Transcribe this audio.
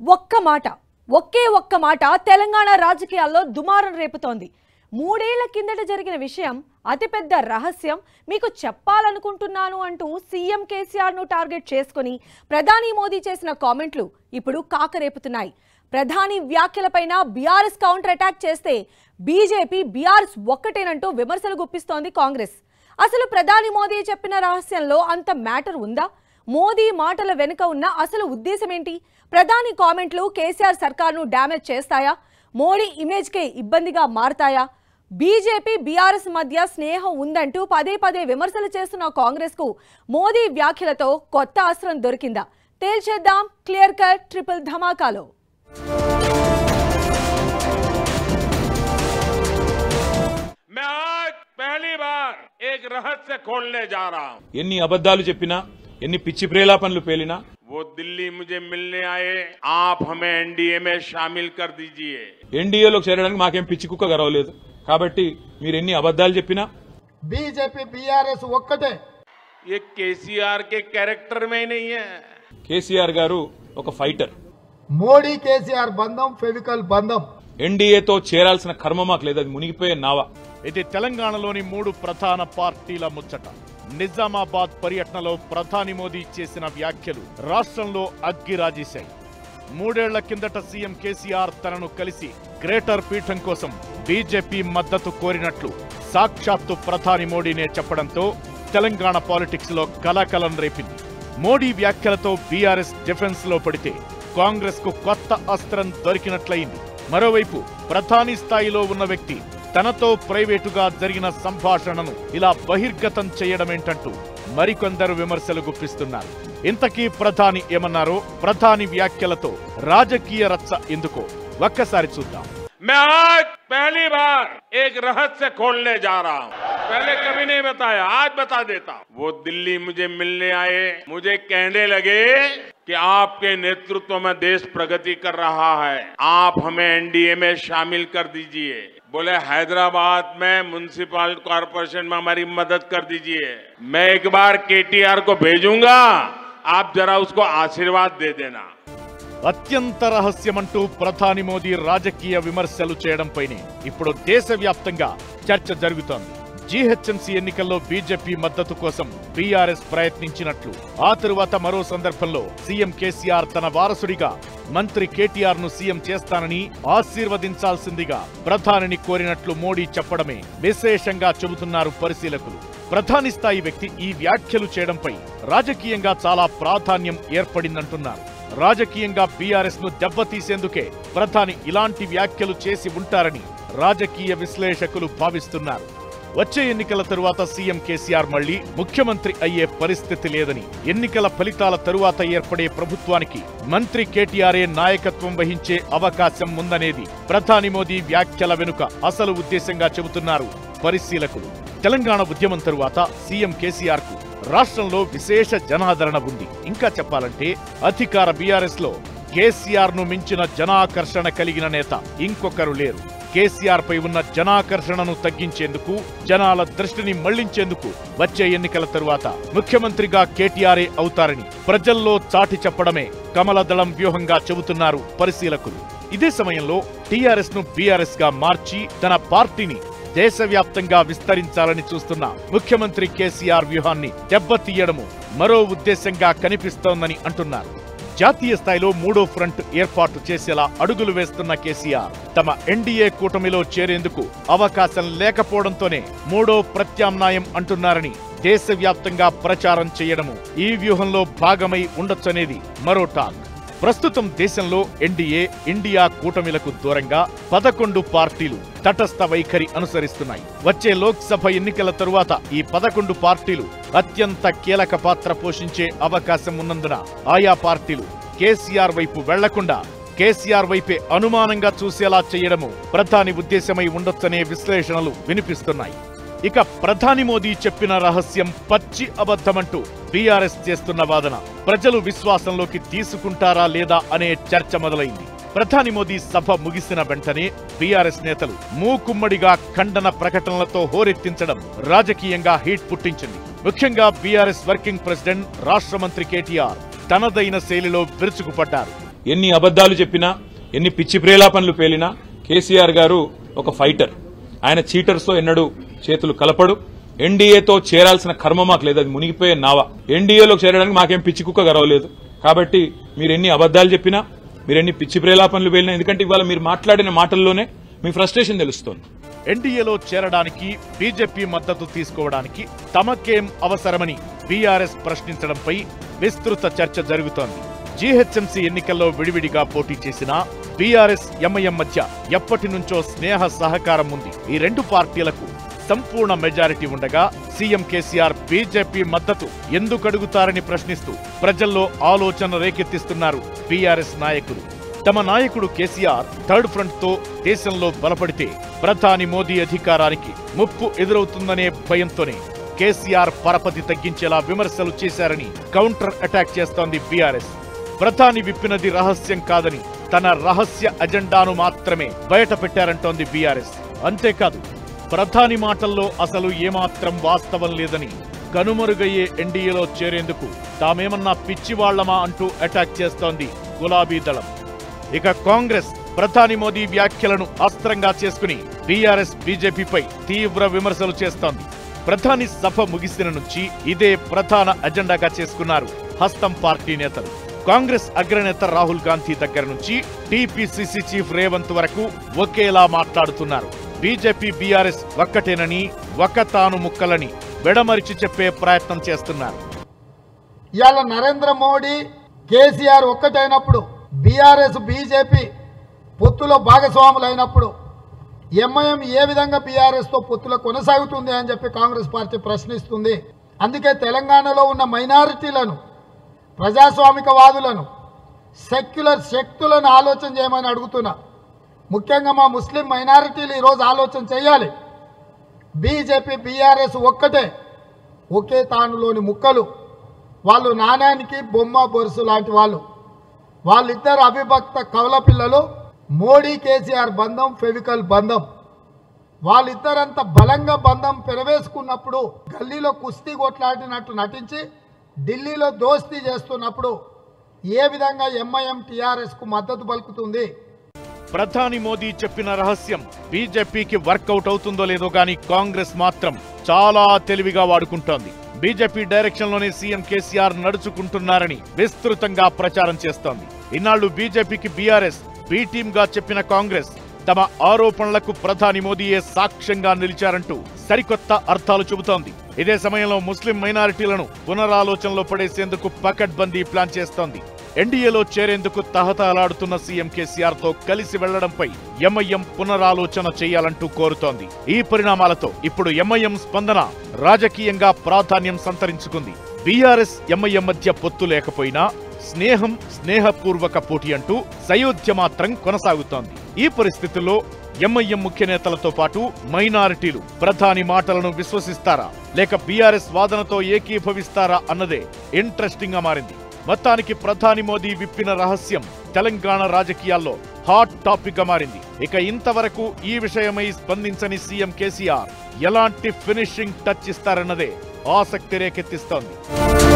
ఒక్క మాట ఒకే ఒక్క మాట తెలంగాణ రాజకీయాల్లో దుమారం రేపుతోంది మూడేళ్ల కిందట జరిగిన విషయం అతిపెద్ద రహస్యం మీకు చెప్పాలనుకుంటున్నాను అంటూ సీఎం కేసీఆర్ ను టార్గెట్ చేసుకుని ప్రధాని మోదీ చేసిన కామెంట్లు ఇప్పుడు కాకరేపుతున్నాయి ప్రధాని వ్యాఖ్యలపైన బీఆర్ఎస్ కౌంటర్ అటాక్ చేస్తే బీజేపీ బీఆర్ఎస్ ఒక్కటేనంటూ విమర్శలు గుప్పిస్తోంది కాంగ్రెస్ అసలు ప్రధాని మోదీ చెప్పిన రహస్యంలో అంత మ్యాటర్ ఉందా మోదీ మాటల వెనుక ఉన్న అసలు ఉద్దేశం ఏంటి ప్రధాని కామెంట్లు కేసీఆర్ సర్కార్ను డ్యామేజ్ చేస్తాయా మోడీ ఇమేజ్కే ఇబ్బందిగా మారతాయా బీజేపీ బీఆర్ఎస్ మధ్య స్నేహం ఉందంటూ పదే పదే విమర్శలు చేస్తున్న కాంగ్రెస్ కు మోదీ వ్యాఖ్యలతో కొత్త అస్త్రం దొరికిందా తేల్చేద్దాం క్లియర్ కట్ ట్రిపుల్ ధమాకాలో मैं आज पहली बार एक रहस्य खोलने जा रहा हूँ ఎన్ని అబద్ధాలు చెప్పినా ఎన్ని పిచ్చి ప్రేలాపనలు పేలినా वो दिल्ली मुझे मिलने आए आप हमें एनडीए में शामिल कर दीजिए ఎన్డీఏలోకి చేరడానికి మాకేం పిచ్చి కుక్క గరవలేదు కాబట్టి మీరు ఎన్ని అబద్ధాలు చెప్పినా బీజేపీ బీఆర్ఎస్ ఒక్కటే ये केसीआर के कैरेक्टर में ही नहीं है కేసీఆర్ గారు ఒక ఫైటర్ మోడీ కేసీఆర్ బంధం ఫెవికల్ బంధం ఎన్డీఏతో చేరాల్సిన కర్మ మాకు లేదు అది మునిగిపోయే నావా ఇది తెలంగాణలోని మూడు ప్రధాన పార్టీల ముచ్చట నిజామాబాద్ పర్యటనలో ప్రధాని మోదీ చేసిన వ్యాఖ్యలు రాష్ట్రంలో అగ్గి రాజేశాయి మూడేళ్ల కిందట సీఎం కేసీఆర్ తనను కలిసి గ్రేటర్ పీఠం కోసం బీజేపీ మద్దతు కోరినట్లు సాక్షాత్తు ప్రధాని మోడీనే చెప్పడంతో తెలంగాణ పాలిటిక్స్ లో కలకలం రేపింది మోడీ వ్యాఖ్యలతో బీఆర్ఎస్ డిఫెన్స్ లో పడితే కాంగ్రెస్ కు కొత్త అస్త్రం దొరికినట్లయింది మరోవైపు ప్రధాని స్థాయిలో ఉన్న వ్యక్తి తనతో ప్రైవేటుగా జరిగిన సంభాషణను ఇలా బహిర్గతం చేయడమేంటంటూ మరికొందరు విమర్శలు గుప్పిస్తున్నారు ఇంతకీ ప్రధాని ఏమన్నారో ప్రధాని వ్యాఖ్యలతో రాజకీయ రచ్చ ఎందుకో ఒక్కసారి చూద్దాం मैं आज पहली बार एक रहस्य खोलने जा रहा हूँ पहले कभी नहीं बताया आज बता देता हूँ वो दिल्ली मुझे मिलने आए मुझे कहने लगे कि आपके नेतृत्व में देश प्रगति कर रहा है आप हमें एनडीए में शामिल कर दीजिए बोले हैदराबाद में म्यूनिसिपल कॉरपोरेशन में हमारी मदद कर दीजिए मैं एक बार केटीआर को भेजूंगा आप जरा उसको आशीर्वाद दे देना అత్యంత రహస్యమంటూ ప్రధాని మోదీ రాజకీయ విమర్శలు చేయడంపైనే ఇప్పుడు దేశవ్యాప్తంగా చర్చ జరుగుతోంది జీహెచ్ఎంసీ ఎన్నికల్లో బీజేపీ మద్దతు కోసం బీఆర్ఎస్ ప్రయత్నించినట్లు ఆ తరువాత మరో సందర్భంలో సీఎం కేసీఆర్ తన వారసుడిగా మంత్రి కేటీఆర్ ను సీఎం చేస్తానని ఆశీర్వదించాల్సిందిగా ప్రధానిని కోరినట్లు మోడీ చెప్పడమే విశేషంగా చెబుతున్నారు పరిశీలకులు ప్రధాని స్థాయి వ్యక్తి ఈ వ్యాఖ్యలు చేయడంపై రాజకీయంగా చాలా ప్రాధాన్యం ఏర్పడిందంటున్నారు రాజకీయంగా బీఆర్ఎస్ ను దెబ్బతీసేందుకే ప్రధాని ఇలాంటి వ్యాఖ్యలు చేసి ఉంటారని రాజకీయ విశ్లేషకులు భావిస్తున్నారు వచ్చే ఎన్నికల తరువాత సీఎం కేసీఆర్ మళ్లీ ముఖ్యమంత్రి అయ్యే పరిస్థితి లేదని ఎన్నికల ఫలితాల తరువాత ఏర్పడే ప్రభుత్వానికి మంత్రి కేటీఆర్ఏ నాయకత్వం వహించే అవకాశం ఉందనేది ప్రధాని మోదీ వ్యాఖ్యల వెనుక అసలు ఉద్దేశంగా చెబుతున్నారు పరిశీలకులు తెలంగాణ ఉద్యమం తరువాత సీఎం కేసీఆర్ కు రాష్ట్రంలో విశేష జనాదరణ ఉంది ఇంకా చెప్పాలంటే అధికార బీఆర్ఎస్ లో కేసీఆర్ ను మించిన జనాకర్షణ కలిగిన నేత ఇంకొకరు లేరు కేసీఆర్ పై ఉన్న జనాకర్షణను తగ్గించేందుకు జనాల దృష్టిని మళ్లించేందుకు వచ్చే ఎన్నికల తరువాత ముఖ్యమంత్రిగా కేటీఆర్ఏ అవుతారని ప్రజల్లో చాటి చెప్పడమే కమలదళం వ్యూహంగా చెబుతున్నారు పరిశీలకులు ఇదే సమయంలో టీఆర్ఎస్ ను బీఆర్ఎస్ గా మార్చి తన పార్టీని దేశవ్యాప్తంగా విస్తరించాలని చూస్తున్న ముఖ్యమంత్రి కేసీఆర్ వ్యూహాన్ని దెబ్బతీయడము మరో ఉద్దేశంగా కనిపిస్తోందని అంటున్నారు జాతీయ స్థాయిలో మూడో ఫ్రంట్ ఏర్పాటు చేసేలా అడుగులు వేస్తున్న కేసీఆర్ తమ ఎన్డీఏ కూటమిలో చేరేందుకు అవకాశం లేకపోవడంతోనే మూడో ప్రత్యామ్నాయం అంటున్నారని దేశవ్యాప్తంగా ప్రచారం చేయడము ఈ వ్యూహంలో భాగమై ఉండొచ్చనేది మరో టాక్ ప్రస్తుతం దేశంలో ఎన్డీఏ ఇండియా కూటమిలకు దూరంగా పదకొండు పార్టీలు తటస్థ వైఖరి అనుసరిస్తున్నాయి వచ్చే లోక్సభ ఎన్నికల తరువాత ఈ పదకొండు పార్టీలు అత్యంత కీలక పాత్ర పోషించే అవకాశం ఉన్నందున ఆయా పార్టీలు కేసీఆర్ వైపు వెళ్లకుండా కేసీఆర్ వైపే అనుమానంగా చూసేలా చేయడము ప్రధాని ఉద్దేశమై ఉండొచ్చనే విశ్లేషణలు వినిపిస్తున్నాయి ఇక ప్రధాని మోదీ చెప్పిన రహస్యం పచ్చి అబద్ధమంటూ బీఆర్ఎస్ చేస్తున్న వాదన ప్రజలు విశ్వాసంలోకి తీసుకుంటారా లేదా అనే చర్చ మొదలైంది ప్రధాని మోదీ సభ ముగిసిన వెంటనే బీఆర్ఎస్ నేతలు మూకుమ్మడిగా ఖండన ప్రకటనలతో హోరెత్తించడం రాజకీయంగా హీట్ పుట్టించింది ముఖ్యంగా బీఆర్ఎస్ వర్కింగ్ ప్రెసిడెంట్ రాష్ట్ర మంత్రి కేటీఆర్ తనదైన శైలిలో విరుచుకుపడ్డారు ఎన్ని అబద్దాలు చెప్పినా ఎన్ని పిచ్చి ప్రేలాపనలు పేలినా కేసీఆర్ గారు ఒక ఫైటర్ ఆయన చీటర్స్ తో ఎన్నడూ చేతులు కలపడు ఎన్డీఏతో చేరాల్సిన కర్మ మాకు లేదు అది మునిగిపోయే నావ ఎన్డీఏలో చేరడానికి మాకేం పిచ్చి కుక్క గరవలేదు కాబట్టి మీరు ఎన్ని అబద్దాలు చెప్పినా మీరు ఎన్ని పిచ్చి ప్రేలాపనలు పేలినా ఎందుకంటే ఇవాళ మీరు మాట్లాడిన మాటల్లోనే మీ ఫ్రస్ట్రేషన్ తెలుస్తోంది ఎన్డీఏలో చేరడానికి బీజేపీ మద్దతు తీసుకోవడానికి తమకేం అవసరమని బీఆర్ఎస్ ప్రశ్నించడంపై విస్తృత చర్చ జరుగుతోంది జీహెచ్ఎంసీ ఎన్నికల్లో విడివిడిగా పోటీ చేసిన బీఆర్ఎస్ ఎంఐఎం మధ్య ఎప్పటి నుంచో స్నేహ సహకారం ఉంది ఈ రెండు పార్టీలకు సంపూర్ణ మెజారిటీ ఉండగా సీఎం కేసీఆర్ బీజేపీ మద్దతు ఎందుకు అడుగుతారని ప్రశ్నిస్తూ ప్రజల్లో ఆలోచన రేకెత్తిస్తున్నారు బీఆర్ఎస్ నాయకులు తమ నాయకుడు కేసీఆర్ థర్డ్ ఫ్రంట్ తో దేశంలో బలపడితే ప్రధాని మోదీ అధికారానికి ముప్పు ఎదురవుతుందనే భయంతోనే కేసీఆర్ పరపతి తగ్గించేలా విమర్శలు చేశారని కౌంటర్ అటాక్ చేస్తోంది బీఆర్ఎస్ ప్రధాని విప్పినది రహస్యం కాదని తన రహస్య అజెండాను మాత్రమే బయట పెట్టారంటోంది బీఆర్ఎస్ అంతేకాదు ప్రధాని మాటల్లో అసలు ఏమాత్రం వాస్తవం లేదని కనుమరుగయ్యే ఎన్డీఏలో చేరేందుకు తామేమన్నా పిచ్చివాళ్లమా అంటూ అటాక్ చేస్తోంది గులాబీ దళం ఇక కాంగ్రెస్ ప్రధాని మోదీ వ్యాఖ్యలను అస్త్రంగా చేసుకుని బీఆర్ఎస్ బీజేపీపై తీవ్ర విమర్శలు చేస్తోంది ప్రధాని సభ ముగిసిన నుంచి ఇదే ప్రధాన అజెండాగా చేసుకున్నారు హస్తం పార్టీ నేతలు కాంగ్రెస్ అగ్రనేత రాహుల్ గాంధీ దగ్గర నుంచి టీపీసీసీ చీఫ్ రేవంత్ వరకు ఒకేలా మాట్లాడుతున్నారు బీజేపీ బీఆర్ఎస్ ఒక్కటేనని ఒక తాను ముక్కలని వెడమరిచి చెప్పే ప్రయత్నం చేస్తున్నారు ఇవాళ నరేంద్ర మోడీ కేసీఆర్ ఒక్కటైనప్పుడు బీఆర్ఎస్ బీజేపీ పొత్తులో భాగస్వాములు అయినప్పుడు ఎంఐఎం ఏ విధంగా బీఆర్ఎస్తో పొత్తులో కొనసాగుతుంది అని చెప్పి కాంగ్రెస్ పార్టీ ప్రశ్నిస్తుంది అందుకే తెలంగాణలో ఉన్న మైనారిటీలను ప్రజాస్వామికవాదులను సెక్యులర్ శక్తులను ఆలోచన చేయమని అడుగుతున్నా ముఖ్యంగా మా ముస్లిం మైనారిటీలు ఈరోజు ఆలోచన చేయాలి బీజేపీ బీఆర్ఎస్ ఒక్కటే ఒకే తానులోని ముక్కలు వాళ్ళు నాణ్యానికి బొమ్మ బొరుసు లాంటి వాళ్ళు వాళ్ళిద్దరు అవిభక్త కవల పిల్లలు మోడీ కేసీఆర్ బంధం ఫెవికల్ బంధం వాళ్ళిద్దరంత బలంగా బంధం పెరవేసుకున్నప్పుడు గల్లీలో కుస్తీ కొట్లాడినట్టు నటించి ఢిల్లీలో దోస్తీ చేస్తున్నప్పుడు ఏ విధంగా ఎంఐఎం టీఆర్ఎస్కు మద్దతు పలుకుతుంది ప్రధాని మోదీ చెప్పిన రహస్యం బీజేపీకి వర్కౌట్ అవుతుందో లేదో గాని కాంగ్రెస్ మాత్రం చాలా తెలివిగా వాడుకుంటోంది బీజేపీ డైరెక్షన్ లోనే సీఎం కేసీఆర్ నడుచుకుంటున్నారని విస్తృతంగా ప్రచారం చేస్తోంది ఇన్నాళ్లు బీజేపీకి బీఆర్ఎస్ బీ టీమ్ గా చెప్పిన కాంగ్రెస్ తమ ఆరోపణలకు ప్రధాని మోదీయే సాక్ష్యంగా నిలిచారంటూ సరికొత్త అర్థాలు చెబుతోంది ఇదే సమయంలో ముస్లిం మైనారిటీలను పునరాలోచనలో పడేసేందుకు పకడ్బందీ ప్లాన్ చేస్తోంది ఎన్డీఏలో చేరేందుకు తహతహలాడుతున్న సీఎం కేసీఆర్ తో కలిసి వెళ్లడంపై ఎంఐఎం పునరాలోచన చేయాలంటూ కోరుతోంది ఈ పరిణామాలతో ఇప్పుడు ఎంఐఎం స్పందన రాజకీయంగా ప్రాధాన్యం సంతరించుకుంది బీఆర్ఎస్ ఎంఐఎం మధ్య పొత్తు లేకపోయినా స్నేహం స్నేహపూర్వక పోటీ అంటూ సయోధ్య మాత్రం కొనసాగుతోంది ఈ పరిస్థితుల్లో ఎంఐఎం ముఖ్య నేతలతో పాటు మైనారిటీలు ప్రధాని మాటలను విశ్వసిస్తారా లేక బీఆర్ఎస్ వాదనతో ఏకీభవిస్తారా అన్నదే ఇంట్రెస్టింగ్ గా మారింది మొత్తానికి ప్రధాని మోదీ విప్పిన రహస్యం తెలంగాణ రాజకీయాల్లో హాట్ టాపిక్ గా మారింది ఇక ఇంతవరకు ఈ విషయమై స్పందించని సీఎం కేసీఆర్ ఎలాంటి ఫినిషింగ్ టచ్ ఇస్తారన్నదే ఆసక్తి రేకెత్తిస్తోంది